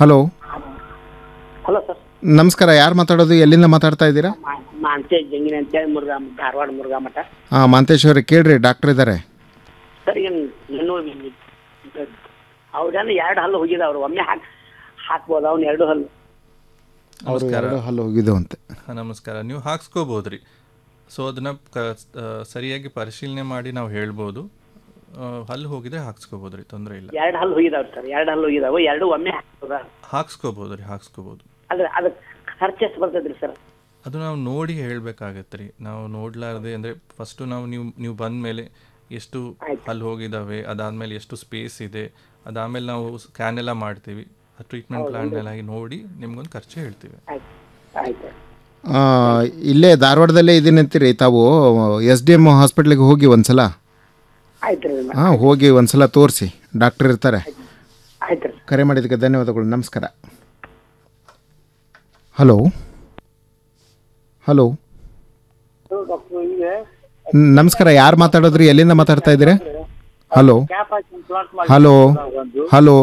Hello hello sir ನಮಸ್ಕಾರ ಯಾರು ಮಾತಾಡೋದು ಎಲ್ಲಿಂದ ಮಾತಾಡ್ತಾ ಇದ್ದೀರಾ ಮಾಂತೆ ಜಂಗಿನ ಅಂತೇಳಿ ಮುರುಘಾ ಧಾರವಾಡ ಮುರುಘಾ ಮಠ ಹಾಂ ಮಾಂತೇಶ್ ಅವ್ರೆ ಕೇಳ್ರಿ ಡಾಕ್ಟರ್ ಇದ್ದಾರೆ ಸರ್ ಏನು ನನ್ನ ಅವ್ರೇನು ಎರಡು ಹಲ್ಲು ಹೋಗಿದಾವ್ರು ಒಮ್ಮೆ ಹಾಕಿ ಹಾಕ್ಬೋದು ಅವ್ನು ಎರಡು ಹಲ್ಲು ಅವರು ಎರಡು ಹಲ್ಲು ಹೋಗಿದ್ದು ಅಂತೆ ಹಾ, ನಮಸ್ಕಾರ ನೀವು ಹಾಕ್ಸ್ಕೋಬೋದ್ರಿ ಸೊ ಅದನ್ನ ಕ ಆ, ಸರಿಯಾಗಿ ಪರಿಶೀಲನೆ ಮಾಡಿ ನಾವು ಹೇಳ್ಬೋದು ಆ, ಹಲ್ಲು ಹೋಗಿದ್ರೆ ಹಾಕ್ಸ್ಕೋಬೋದ್ರಿ ತೊಂದರೆ ಇಲ್ಲ ಎರಡು ಹಲ್ಲು ಹೋಗಿದಾವ್ರಿ ಸರ್ ಎರಡು ಹಲ್ಲು ಹೋಗಿದಾವು ಎರಡು ಒಮ್ಮೆ ಹಾಕ್ಬೋದ ಹಾಕ್ಸ್ಕೋಬೋದ್ರಿ ಹಾಕ್ಸ್ಕೋಬೋದು ಅದ್ರ ಅದಕ್ಕೆ ಖರ್ಚು ಎಷ್ಟು ಬರ್ತೈತ್ರಿ ಸರ್ ಅದು ನಾವು ನೋಡಿ ಹೇಳ್ಬೇಕಾಗತ್ತೆ ರೀ ನಾವು ನೋಡ್ಲಾರ್ದೆ ಅಂದರೆ ಫಸ್ಟು ನಾವು ನೀವು ನೀವು ಬಂದ ಮೇಲೆ ಎಷ್ಟು ಹಲ್ಲು ಹೋಗಿದ್ದಾವೆ ಅದಾದಮೇಲೆ ಎಷ್ಟು ಸ್ಪೇಸ್ ಇದೆ ಅದಾದಮೇಲೆ ನಾವು ಸ್ಕ್ಯಾನ್ ಎಲ್ಲ ಮಾಡ್ತೀವಿ ಟ್ರೀಟ್ಮೆಂಟ್ ಪ್ಲಾನ್ ಎಲ್ಲ ನೋಡಿ ನಿಮ್ಗೊಂದು ಖರ್ಚು ಹೇಳ್ತೀವಿ ಆಯ್ತು ಆಯ್ತು ಆ, ಇಲ್ಲೇ ಧಾರವಾಡದಲ್ಲೇ ಇದೀನಿ ಅಂತೀರಿ ತಾವು ಎಸ್ ಡಿ ಎಮ್ ಹಾಸ್ಪಿಟ್ಲಿಗೆ ಹೋಗಿ ಒಂದ್ಸಲ ಆಯ್ತು ರೀ ಹಾಂ ಹೋಗಿ ಒಂದ್ಸಲ ತೋರಿಸಿ ಡಾಕ್ಟರ್ ಇರ್ತಾರೆ ಆಯ್ತು ರೀ ಕರೆ ಮಾಡಿದ್ದಕ್ಕೆ ಧನ್ಯವಾದಗಳು ನಮಸ್ಕಾರ ಹಲೋ ಹಲೋ ಡಾಕ್ಟ್ರು ಈಗ ನಮಸ್ಕಾರ ಯಾರು ಮಾತಾಡೋದ್ರಿ ಎಲ್ಲಿಂದ ಮಾತಾಡ್ತಾ ಇದ್ದೀರಾ ಹಲೋ ಕ್ಯಾಪ್ ಹಾಕಿ ಪ್ಲಾಟ್ ಮಾಡಿ ಹಲೋ ಹಲೋ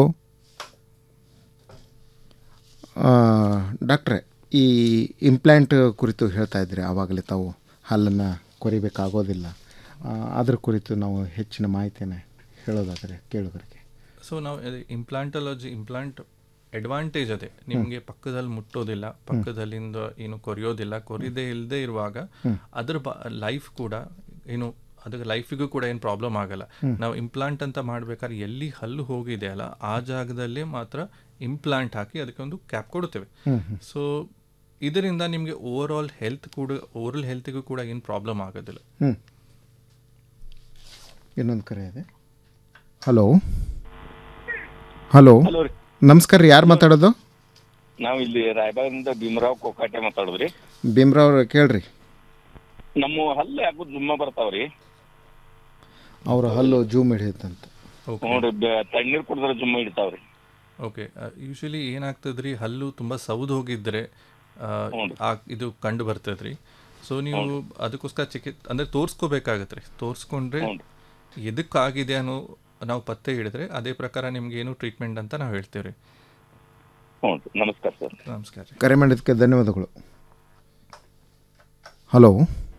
ಡಾಕ್ಟ್ರೆ ಈ ಇಂಪ್ಲಾಂಟ್ ಕುರಿತು ಹೇಳ್ತಾ ಇದ್ರಿ ಆವಾಗಲೇ ತಾವು ಹಲ್ಲನ್ನು ಕೊರಿಬೇಕಾಗೋದಿಲ್ಲ ಆ, ಅದ್ರ ಕುರಿತು ನಾವು ಹೆಚ್ಚಿನ ಮಾಹಿತಿಯನ್ನು ಹೇಳೋದಾದರೆ ಕೇಳೋದಕ್ಕೆ ಸೊ ನಾವು ಇಂಪ್ಲಾಂಟಲಜಿ ಇಂಪ್ಲಾಂಟ್ ಅಡ್ವಾಂಟೇಜ್ ಅದೇ ನಿಮಗೆ ಪಕ್ಕದಲ್ಲಿ ಮುಟ್ಟೋದಿಲ್ಲ ಪಕ್ಕದಲ್ಲಿಂದ ಏನು ಕೊರಿಯೋದಿಲ್ಲ ಕೊರಿದೇ ಇಲ್ಲದೆ ಇರುವಾಗ ಅದ್ರ ಲೈಫ್ ಕೂಡ ಏನು ಅದಕ್ಕೆ ಲೈಫಿಗೂ ಕೂಡ ಏನು ಪ್ರಾಬ್ಲಮ್ ಆಗಲ್ಲ ನಾವು ಇಂಪ್ಲಾಂಟ್ ಅಂತ ಮಾಡ್ಬೇಕಾದ್ರೆ ಎಲ್ಲಿ ಹಲ್ಲು ಹೋಗಿದೆ ಅಲ್ಲ ಆ ಜಾಗದಲ್ಲೇ ಮಾತ್ರ ಇಂಪ್ಲಾಂಟ್ ಹಾಕಿ ಅದಕ್ಕೆ ಒಂದು ಕ್ಯಾಪ್ ಕೊಡುತ್ತೇವೆ ಸೊ ಇದರಿಂದ ನಿಮಗೆ ಓವರ್ ಆಲ್ ಹೆಲ್ತ್ ಕೂಡ ಓವರ್ ಹೆಲ್ತಿಗೂ ಕೂಡ ಏನು ಪ್ರಾಬ್ಲಮ್ ಆಗೋದಿಲ್ಲ ಹ್ಞೂ ಇನ್ನೊಂದು ಕರೆ ಇದೆ ಹಲೋ ಹಲೋ ಹಲೋ ರೀ ನಮಸ್ಕಾರ ರೀ ಯಾರು ಮಾತಾಡೋದು ನಾವು ಇಲ್ಲಿ ರಾಯಬಾಗದಿಂದ ಭೀಮರಾವ್ ಕೋಕಾಟೆ ಮಾತಾಡೋದ್ರಿ ಭೀಮ್ರಾವ್ ಅವ್ರು ಕೇಳ್ರಿ ನಮ್ಮ ಹಲ್ಲು ಯಾಕೋ ದುಮ್ಮ ಬರ್ತಾವ್ರಿ ಅವ್ರ ಹಲ್ಲು ಜೂಮ್ ಹಿಡಿಯುತ್ತಂತ ಓಕೆ ನೋಡ್ರಿ ಬೆ- ತಣ್ಣೀರ್ ಕುಡಿದ್ರೆ ಜುಮ್ಮ ಹಿಡಿತಾವ್ರಿ ಓಕೆ ಯೂಶಲಿ ಏನಾಗ್ತದ್ರಿ ಹಲ್ಲು ತುಂಬ ಸೌದು ಹೋಗಿದ್ರೆ ಆ, ಆ ಇದು ಕಂಡು ಬರ್ತದ್ರಿ ಸೊ ನೀವು ಅದಕ್ಕೋಸ್ಕರ ಚಿಕಿ ಅಂದರೆ ತೋರಿಸ್ಕೋಬೇಕಾಗತ್ತೆ ರೀ ತೋರಿಸ್ಕೊಂಡ್ರೆ ಎದಕ್ಕಾಗಿದೆ ಅನ್ನೋ ನಾವು ಪತ್ತೆ ಹಿಡಿದ್ರೆ ಅದೇ ಪ್ರಕಾರ ನಿಮ್ಗೆ ಏನು ಟ್ರೀಟ್ಮೆಂಟ್ ಅಂತ ನಾವು ಹೇಳ್ತೀವಿ ರೀ ಹ್ಞೂ ನಮಸ್ಕಾರ ಸರ್ ನಮಸ್ಕಾರ ರೀ ಕರೆ ಮಾಡಿದ್ದಕ್ಕೆ ಧನ್ಯವಾದಗಳು ಹಲೋ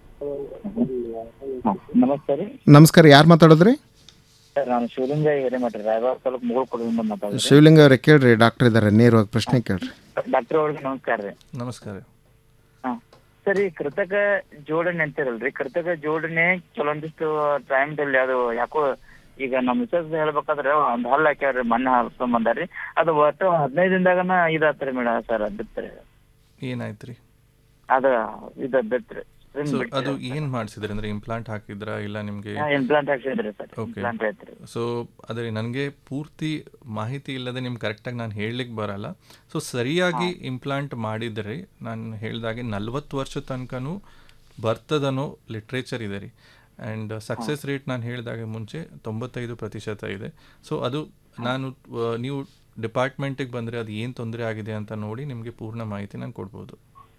ನಮಸ್ತೆ ರೀ ನಮಸ್ಕಾರ ಯಾರು ಮಾತಾಡೋದ್ರಿ ಸರ್ ನಾನು ಶಿವಲಿಂಗ ಹಿರೇಮಠ ರಾಯಬಾಗ ತಾಲೂಕು ಮುಗುಳ್ ಕೊಡದಿಂದ ಮಾತಾಡೋದು ಶಿವಲಿಂಗ ಅವರೇ ಕೇಳ್ರಿ ಡಾಕ್ಟರ್ ಇದ್ದಾರೆ ನೇರವಾಗಿ ಪ್ರಶ್ನೆ ಕೇಳ್ರಿ ಡಾಕ್ಟರ್ ಅವ್ರಿಗೆ ನಮಸ್ಕಾರ ರೀ ನಮಸ್ಕಾರ ರೀ ಹಾ ಸರ್ ಈ ಕೃತಕ ಜೋಡಣೆ ಅಂತಿರಲ್ರಿ ಕೃತಕ ಜೋಡಣೆ ಕೆಲವೊಂದಿಷ್ಟು ಟೈಮ್ದಲ್ಲಿ ಅದು ಯಾಕೋ ಈಗ ನಮ್ಮ ಮಿಸಸ್ ಹೇಳ್ಬೇಕಾದ್ರೆ ಒಂದ್ ಹಲ್ಲು ಹಾಕ್ಯಾರ್ರಿ ಮೊನ್ನೆ ಹಾಕ್ಕೊಂಡ್ ಬಂದಾರ್ರಿ ಅದು ಒಟ್ಟು ಹದಿನೈದು ದಿನದಾಗನ ಇದಾತ್ರಿ ಮೇಡಮ್ ಸರ್ ಅದು ಬಿತ್ರಿ ಏನಾಯ್ತು ರೀ ಅದ ಇದು ಬಿತ್ರಿ ಸೊ ಅದು ಏನು ಮಾಡಿಸಿದ್ರಿ ಅಂದರೆ ಇಂಪ್ಲಾಂಟ್ ಹಾಕಿದ್ರಾ ಇಲ್ಲ ನಿಮಗೆ ಇಂಪ್ಲಾಂಟ್ ಹಾಕ್ಸಿದ್ರಿ ಸರ್ Okay. ಇಂಪ್ಲಾಂಟ್ ಐತ್ರಿ ಸೊ ಅದೇ ನನಗೆ ಪೂರ್ತಿ ಮಾಹಿತಿ ಇಲ್ಲದೆ ನಿಮ್ಗೆ ಕರೆಕ್ಟಾಗಿ ನಾನು ಹೇಳಲಿಕ್ಕೆ ಬರಲ್ಲ ಸೊ ಸರಿಯಾಗಿ ಇಂಪ್ಲಾಂಟ್ ಮಾಡಿದರೆ ನಾನು ಹೇಳಿದಾಗೆ ನಲ್ವತ್ತು ವರ್ಷ ತನಕನೂ ಬರ್ತದನೋ ಲಿಟ್ರೇಚರ್ ಇದೆ ರೀ ಆ್ಯಂಡ್ ಸಕ್ಸಸ್ ರೇಟ್ ನಾನು ಹೇಳಿದಾಗೆ ಮುಂಚೆ ತೊಂಬತ್ತೈದು ಪ್ರತಿಶತ ಇದೆ ಸೊ ಅದು ನಾನು ಆ, ನೀವು ಡಿಪಾರ್ಟ್ಮೆಂಟಿಗೆ ಬಂದರೆ ಅದು ಏನು ತೊಂದರೆ ಆಗಿದೆ ಅಂತ ನೋಡಿ ನಿಮಗೆ ಪೂರ್ಣ ಮಾಹಿತಿ ನಾನು ಕೊಡ್ಬೋದು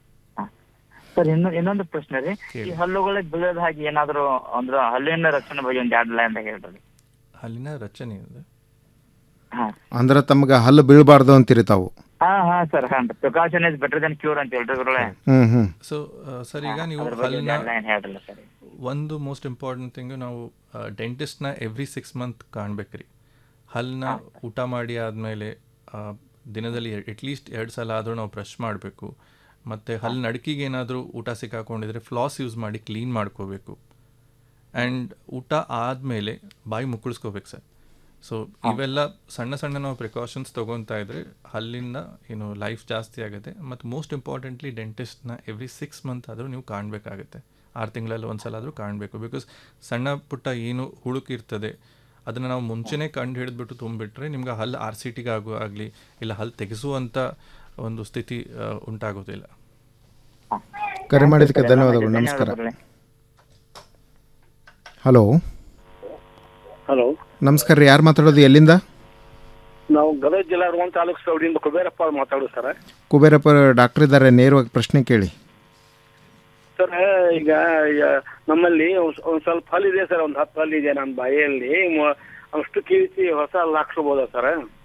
ಸರ್ ಇನ್ನು ಇನ್ನೊಂದು ಪ್ರಶ್ನೆ ರೀ ಈ ಹಲ್ಲುಗಳಿಗೆ ಬೀಳೋದ್ ಹಾಗೆ ಏನಾದ್ರು ಅಂದ್ರ ಹಲ್ಲಿನ ರಕ್ಷಣೆ ಬಗ್ಗೆ ಒಂದ್ ಎರಡು ಲೈನ್ ಹೇಳ್ರಿ ಅಲ್ಲಿನ ರಚನೆ ಇದೆ ಹಾ ಅಂದ್ರೆ ತಮ್ಗೆ ಹಲ್ಲು ಬೀಳಬಾರ್ದು ಅಂತೀರಿ ತಾವು ಹಾ ಹಾ ಸರ್ ಹಾ precaution is better than cure ಅಂತ ಹೇಳ್ರಿ ಗುರುಗಳೇ ಹ್ಞೂ ಹ್ಞೂ ಸೊ ಸರ್ ಈಗ ನೀವು ಅದ್ರ ಬಗ್ಗೆ ಹಲ್ಲಿನ ಎರಡು ಲೈನ್ ಹೇಳ್ರಲ್ಲ ಸರ್ ಒಂದು ಮೋಸ್ಟ್ ಇಂಪಾರ್ಟೆಂಟ್ ಥಿಂಗು ನಾವು ಡೆಂಟಿಸ್ಟ್ನ ಎವ್ರಿ ಸಿಕ್ಸ್ ಮಂತ್ ಕಾಣ್ಬೇಕ್ರಿ ಹಲ್ಲನ್ನ ಊಟ ಮಾಡಿ ಆದಮೇಲೆ ದಿನದಲ್ಲಿ ಅಟ್ಲೀಸ್ಟ್ ಎರಡು ಸಲ ಆದರೂ ನಾವು ಬ್ರಷ್ ಮಾಡಬೇಕು ಮತ್ತು ಹಲ್ಲು ನಡಕಿಗೆ ಏನಾದರೂ ಊಟ ಸಿಕ್ಕಾಕೊಂಡಿದ್ರೆ ಫ್ಲಾಸ್ ಯೂಸ್ ಮಾಡಿ ಕ್ಲೀನ್ ಮಾಡ್ಕೋಬೇಕು ಆ್ಯಂಡ್ ಊಟ ಆದಮೇಲೆ ಬಾಯಿ ಮುಕ್ಕಳಿಸ್ಕೋಬೇಕು ಸರ್ ಸೊ ಇವೆಲ್ಲ ಸಣ್ಣ ಸಣ್ಣ ನಾವು ಪ್ರಿಕಾಷನ್ಸ್ ತೊಗೊತಾ ಇದ್ರೆ ಹಲ್ಲಿಂದ ಏನು ಲೈಫ್ ಜಾಸ್ತಿ ಆಗುತ್ತೆ ಮತ್ತು ಮೋಸ್ಟ್ ಇಂಪಾರ್ಟೆಂಟ್ಲಿ ಡೆಂಟಿಸ್ಟ್ನ ಎವ್ರಿ ಸಿಕ್ಸ್ ಮಂತ್ ಆದರೂ ನೀವು ಕಾಣಬೇಕಾಗುತ್ತೆ ಆರು ತಿಂಗಳಲ್ಲಿ ಒಂದು ಸಲ ಆದರೂ ಕಾಣಬೇಕು ಬಿಕಾಸ್ ಸಣ್ಣ ಪುಟ್ಟ ಏನು ಹುಳುಕಿರ್ತದೆ ಅದನ್ನು ನಾವು ಮುಂಚೆನೇ ಕಂಡು ಹಿಡಿದ್ಬಿಟ್ಟು ತುಂಬಿಟ್ರೆ ನಿಮ್ಗೆ ಹಲ್ಲು ಆರ್ ಸಿ ಟಿಗೆ ಆಗೋ ಆಗಲಿ ಇಲ್ಲ ಹಲ್ಲು ತೆಗೆಸುವಂಥ ಒಂದು ಸ್ಥಿತಿ ಆ, ಉಂಟಾಗೋದಿಲ್ಲ ಕರೆ ಮಾಡಿದ್ದಕ್ಕೆ ಧನ್ಯವಾದಗಳು ನಮಸ್ಕಾರ ಗುರುಗಳೇ. ಹಲೋ ಹಲೋ ನಮಸ್ಕಾರ ರೀ ಯಾರು ಮಾತಾಡೋದು ಎಲ್ಲಿಂದ ನಾವು ಗದಗ ಜಿಲ್ಲಾ ರೋಣ ತಾಲೂಕು ಸೌಡಿಯಿಂದ ಕುಬೇರಪ್ಪ ಮಾತಾಡೋದು ಸರ್ ಕುಬೇರಪ್ಪ ಡಾಕ್ಟರ್ ಇದ್ದಾರೆ ನೇರವಾಗಿ ಪ್ರಶ್ನೆ ಕೇಳಿ ಸರ್ ಈಗ ಈಗ ನಮ್ಮಲ್ಲಿ ಒಂದ್- ಒಂದ್ ಸ್ವಲ್ಪ ಹಲ್ ಇದೆ ಸರ್ ಒಂದು ಹತ್ತು ಹಲ್ ಇದೆ ನನ್ನ ಬಾಯಿಯಲ್ಲಿ ಮ- ಅಷ್ಟು ಕೀಳಿಸಿ ಹೊಸ ಹಲ್ಲು ಹಾಕ್ಸ್ಕೋಬೋದಾ ಸರ್